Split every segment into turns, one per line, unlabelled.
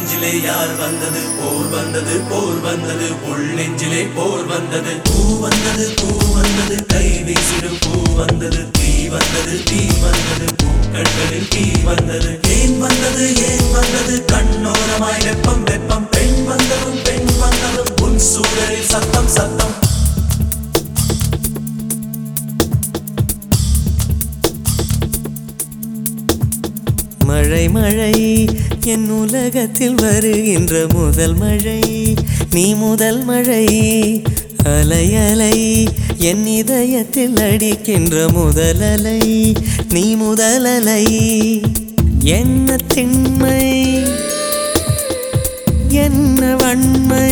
நெஞ்சிலே யார் வந்தது போர் வந்தது போர் வந்தது உள் நெஞ்சிலே போர் வந்தது பூ வந்தது பூ வந்தது கை வீசிடும் பூ வந்தது தீ வந்தது தீ வந்தது பூக்கண்களில் தீ வந்தது ஏன் வந்தது ஏன் வந்தது கண்ணோரமாய் வெப்பம் வெப்பம் பெண் வந்ததும் பெண் வந்ததும் உன் சூழலில் சத்தம் சத்தம்
மழை மழை என் உலகத்தில் வருகின்ற முதல் மழை நீ முதல் மழை அலை அலை என் இதயத்தில் அடிக்கின்ற முதல் அலை நீ முதல் அலை என்ன திண்மை என்ன வன்மை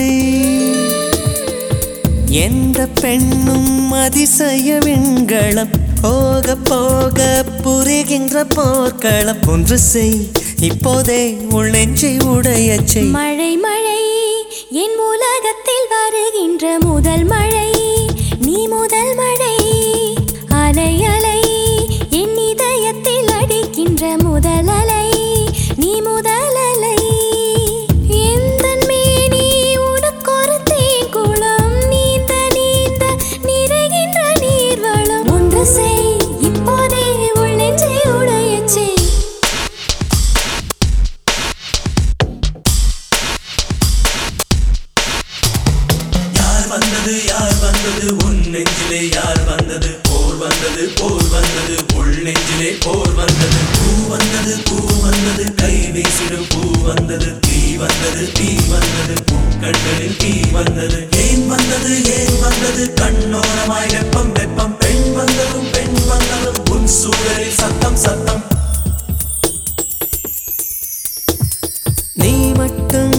எந்த பெண்ணும் அதிசய விண்களம் போக போக புரிகின்ற போர்க்களம் ஒன்று செய் இப்போதே உள் நெஞ்சை உடையச் செய்
மழை மழை என் உலகத்தில் வருகின்ற முதல் மழை நீ முதல் மழை அலை அலை என் இதயத்தில் அடிக்கின்ற முதல் அலை நீ முதல் அலை எந்தன் மேனி உனக்கொரு தேங்குளம் நீந்த நீந்த நிறைகின்ற நீர்வளம் ஒன்று செய் இப்போதே உள் நெஞ்சை உடையச் செய்
யார் வந்தது யார் வந்தது உன் நெஞ்சிலே யார் வந்தது போர் வந்தது போர் வந்தது உள் நெஞ்சிலே போர் வந்தது பூ வந்தது பூ வந்தது கை வீசிடும் பூ வந்தது தீ வந்தது தீ வந்தது பூக்கண்களில் தீ வந்தது ஏன் வந்தது ஏன் வந்தது கண்ணோரமாய் வெப்பம் வெப்பம் பெண் வந்ததும் பெண் வந்ததும் உன் சூழலில் சத்தம் சத்தம்
நீ மட்டும்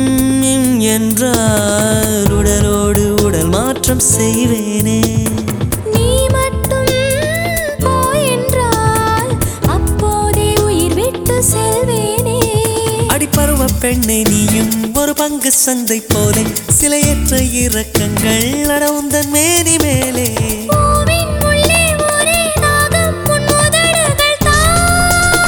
என்றால் உடலோடு உடல் மாற்றம் செய்வேனே
நீ மட்டும் போ என்றால் அப்போதே உயிர் விட்டு செல்வேனே
அடிப்பருவ பெண்ணை நீயும் ஒரு பங்கு சந்தை போலே சிலையற்ற இறக்கங்கள் அடவுந்தன் மேனி மேலே
பூவின் உள்ளே ஒரே தாகம் உன் உதடுகள் தான்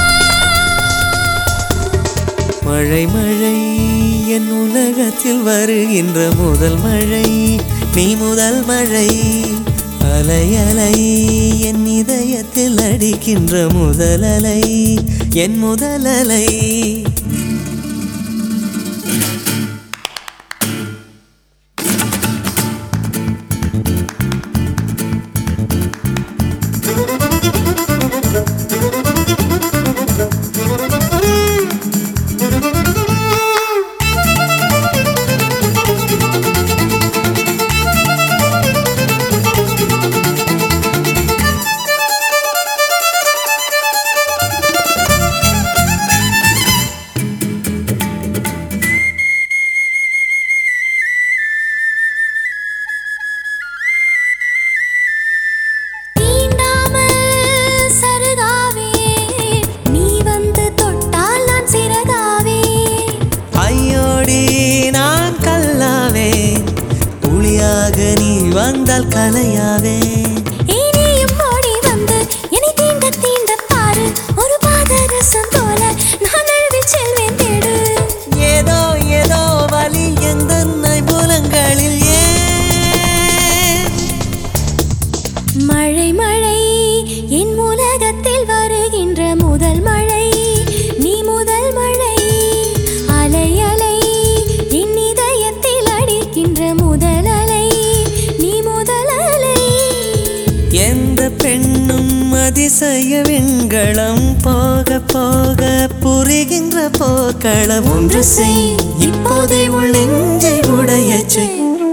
மழை மழை என் உலகத்தில் வருகின்ற முதல் மழை நீ முதல் மழை அலை அலை என் இதயத்தில் அடிக்கின்ற முதல் அலை என் முதல் அலை
தீண்டாமல் சருகாவே நீ வந்து தொட்டால் நான் சிறகாவே
ஐயோடி நான் கல்லாவேன் புலியாக நீ வந்தால் கலையாவேன்
இனியும் ஓடி வந்து என்னை தீண்ட தீண்ட பாரு ஒரு பாதரசம் போல நான் அழுது செல்வேன் தேடு
ஏதோ ஏதோ வலி எந்த புலங்களில் ஏன்
மழை மழை என் உலகத்தில் வருகின்ற முதல் மழை நீ முதல் மழை அலை அலை என் இதயத்தில் அடிக்கின்ற முதல் அலை நீ முதல் அலை
எந்த பெண்ணும் அதிசய விண்களம் போக போக புரிகின்ற போக்களம் ஒன்று செய் இப்போதே உள் நெஞ்சை உடையச் செய்